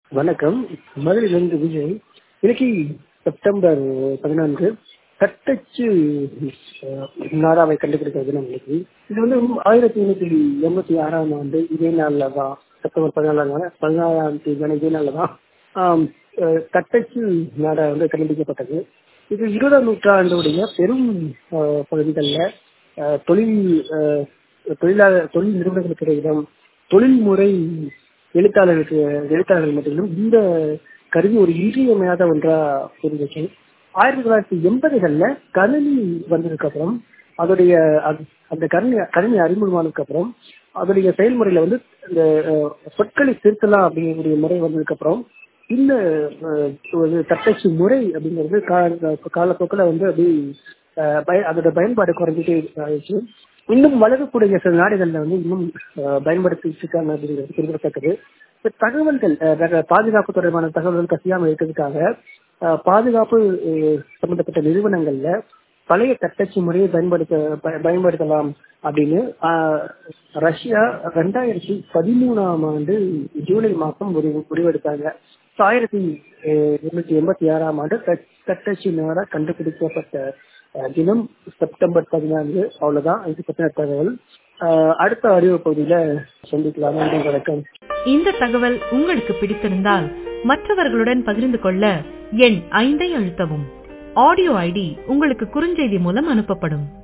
வணக்கம் மதுரையிலிருந்து விஜய் இன்னைக்கு செப்டம்பர் பதினான்கு தட்டச்சு அஹ், நாடாவை கண்டுபிடித்த தினம் இன்னைக்கு இது வந்து ஆயிரத்தி எண்ணூத்தி எண்பத்தி ஆறாம் ஆண்டு இதே நாள்ல தான் செப்டம்பர் பதினாலாம் நாள் பதினாறாம் தேதி இதே நாள்ல தான் ஆம், அஹ், தட்டச்சு நாடா வந்து கண்டுபிடிக்கப்பட்டது இது இருபதாம் நூற்றாண்டுடைய பெரும் அஹ், பகுதிகளில் அஹ், தொழில் அஹ், தொழிலாளர் தொழில் நிறுவனங்களுக்கு இடையிலும் தொழில்முறை எழுத்தாளர்களுக்கு எழுத்தாளர்கள் மத்தியிலும் இந்த கருவி ஒரு இன்றியமையாத ஒன்றா இருந்துச்சு ஆயிரத்தி தொள்ளாயிரத்தி எண்பதுகள்ல கணினி வந்ததுக்கு அப்புறம் அதோடைய அந்த- அந்த கணினி கணினி அறிமுகமானதுக்கு அப்புறம் அதோடைய செயல்முறையில வந்து இந்த அஹ், சொற்களை திருத்தலாம் அப்படிங்கக்கூடிய முறை வந்ததுக்கு அப்புறம் இந்த அஹ், ஒரு தட்டச்சு முறை அப்படிங்கிறது கா- காலப்போக்கில் வந்து அப்படி அஹ், பய- அதோட பயன்பாடு குறைஞ்சிட்டே ஆயிடுச்சு இன்னும் வளரக்கூடிய சில நாடுகள்ல வந்து இன்னும் அஹ், பயன்படுத்திட்டு இருக்காங்க அப்படிங்கிறது குறிப்பிடத்தக்கது இப்ப தகவல்கள் அஹ், ரக- பாதுகாப்பு தொடர்பான தகவல்கள் கசியாம இருக்கிறதுக்காக அஹ், பாதுகாப்பு அஹ், சம்பந்தப்பட்ட நிறுவனங்கள்ல பழைய தட்டச்சு முறையை பயன்படுத்த ப- பயன்படுத்தலாம் அப்படின்னு அஹ், ரஷ்யா ரெண்டாயிரத்தி பதிமூணாம் ஆண்டு ஜூலை மாதம் ஒரு முடிவெடுத்தாங்க So, ஆயிரத்தி அஹ், எண்ணூத்தி எண்பத்தி ஆறாம் ஆண்டு தட்- தட்டச்சு நாடா கண்டுபிடிக்கப்பட்ட அஹ், தினம் செப்டம்பர் பதினான்கு அவ்வளவுதான் இது பற்றின தகவல் அஹ், அடுத்த அறிவு பகுதியில சந்திக்கலாம் நன்றி வணக்கம் இந்த தகவல் உங்களுக்கு பிடித்திருந்தால் மற்றவர்களுடன் பகிர்ந்து கொள்ள எண் ஐந்தை அழுத்தவும் ஆடியோ ஐடி உங்களுக்கு குறுஞ்செய்தி மூலம் அனுப்பப்படும்